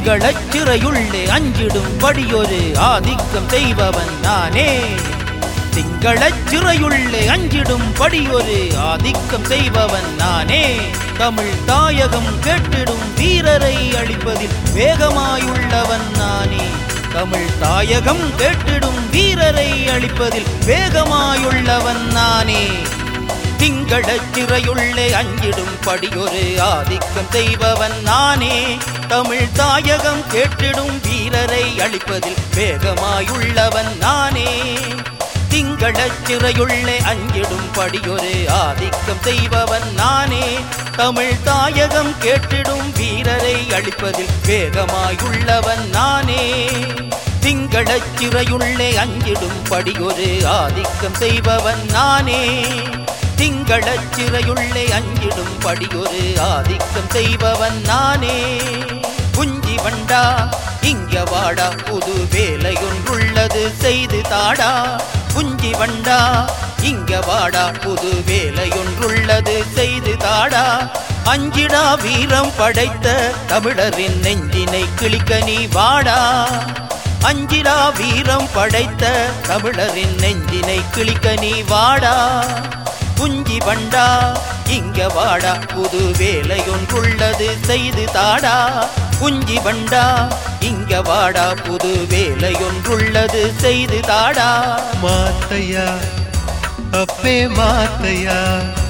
திங்களச் சிறையுள்ளே அஞ்சிடும் படியொரு ஆதிக்கம் செய்பவன் நானே திங்களச் சிறையுள்ளே அஞ்சிடும் படியொரு ஆதிக்கம் செய்பவன் நானே தமிழ் தாயகம் கேட்டிடும் வீரரை அழிப்பதில் வேகமாயுள்ளவன் நானே தமிழ் தாயகம் கேட்டிடும் வீரரை அழிப்பதில் வேகமாயுள்ளவன் நானே திங்களச் சிறையுள்ளே அஞ்சிடும் படியொரு ஆதிக்கம் செய்பவன் நானே தமிழ் தாயகம் கேட்டிடும் வீரரை அழிப்பதில் வேகமாயுள்ளவன் நானே திங்களச் சிறையுள்ளே அஞ்சிடும் படியொரு ஆதிக்கம் செய்பவன் நானே தமிழ் தாயகம் கேட்டிடும் வீரரை அழிப்பதில் வேகமாயுள்ளவன் நானே திங்களச் சிறையுள்ளே அஞ்சிடும் படியொரு ஆதிக்கம் செய்பவன் நானே திங்களச் சிறையுள்ளே அஞ்சிடும் படியொரு ஆதிக்கம் செய்பவன் நானே குஞ்சி வண்டா இங்க வாடா புது வேலையொன்றுள்ளது செய்து தாடா குஞ்சி வண்டா இங்க வாடா புது வேலையொன்றுள்ளது செய்து தாடா அஞ்சிடா வீரம் படைத்த தமிழரின் நெஞ்சினை கிளிக்க நீ வாடா அஞ்சிடா வீரம் படைத்த தமிழரின் நெஞ்சினை கிளிக்க நீ வாடா குஞ்சி வண்டா இங்க வாடா புது வேலையொன்றுள்ளது செய்து தாடா குஞ்சி வண்டா இங்க வாடா புது வேலையொன்றுள்ளது செய்து தாடா மாத்தையா அப்பே மாத்தையா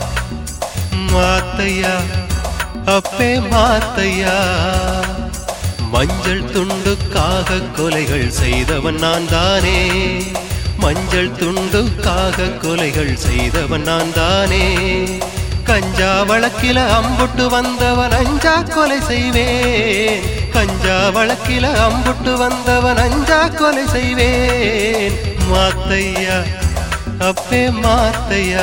மாத்தையா அப்பே மாத்தையா மஞ்சள் துண்டுக்காக கொலைகள் செய்தவன் நான் தானே மஞ்சள் துண்டுக்காக கொலைகள் செய்தவன் நான் தானே கஞ்சா வழக்கில அம்புட்டு வந்தவன் அஞ்சா கொலை செய்வேன் கஞ்சா வழக்கில அம்புட்டு வந்தவன் அஞ்சா கொலை செய்வேன் மாத்தையா அப்பே மாத்தையா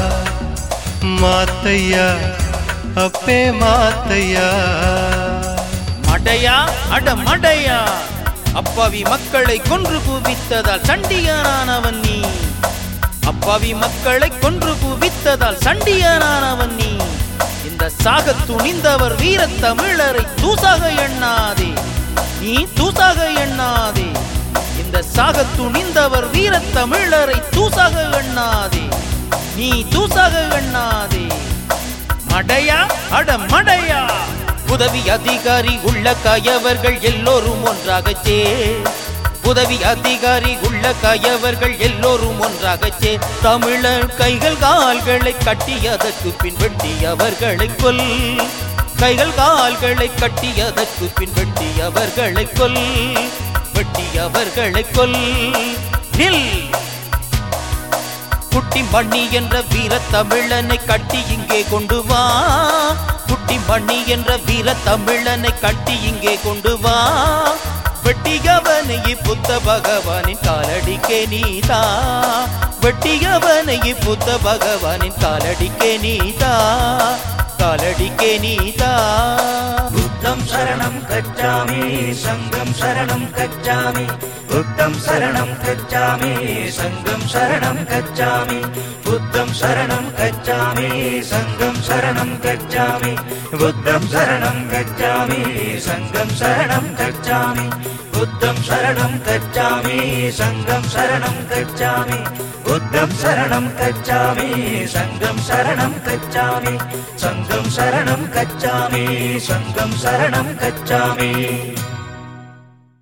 மாத்தையா அப்பே மாத்தையா மடையா அட மடையா அப்பாவி மக்களை கொன்று குவித்ததால் சண்டியனானவன் நீ அப்பாவி மக்களை கொன்று குவித்ததால் சண்டியனானவன் நீ இந்த சாக துணிந்தவர் வீரத் தமிழரை தூசாக எண்ணாதே நீ தூசாக எண்ணாதே இந்த சாக துணிந்தவர் வீரத் தமிழரை தூசாக எண்ணாதே நீ தூசாக எண்ணாதே மடையா அட மடையா உதவி அதிகாரி உள்ள கயவர்கள் எல்லோரும் ஒன்றாகச் சே உதவி அதிகாரி உள்ள கயவர்கள் எல்லோரும் ஒன்றாகச் சே தமிழர் கைகள் கால்களை கட்டியதற்கு பின் வெட்டியவர்களை கொல் கைகள் கால்களை கட்டியதற்கு பின் வெட்டியவர்களை கொல் வெட்டியவர்களை கொல் நில் குட்டி மணி என்ற வீர தமிழனை கட்டி இங்கே கொண்டு வா குட்டி மணி என்ற வீர தமிழனை கட்டி இங்கே கொண்டு வா வெட்டியவனை புத்த பகவானின் காலடிக்கே நீதா வெட்டியவனை புத்த பகவானின் காலடிக்கே நீதா காலடிக்கே நீதா புத்தம் சரணம் கச்சாமி சங்கம் சரணம் கச்சாமி புத்தம் சரணம் கச்சாமி சங்கம் சரணம் கச்சாமி புத்தம் சரணம் கச்சாமி சங்கம் சரணம் கச்சாமி புத்தம் சரணம் கச்சாமி சங்கம் சரணம் கச்சாமி புத்தம் சரணம் கச்சாமி சங்கம் சரணம் கச்சாமி புத்தம் சரணம் கச்சாமி சங்கம் சரணம் கச்சாமி சங்கம் சரணம் கச்சாமி சங்கம் சரணம் கச்சாமி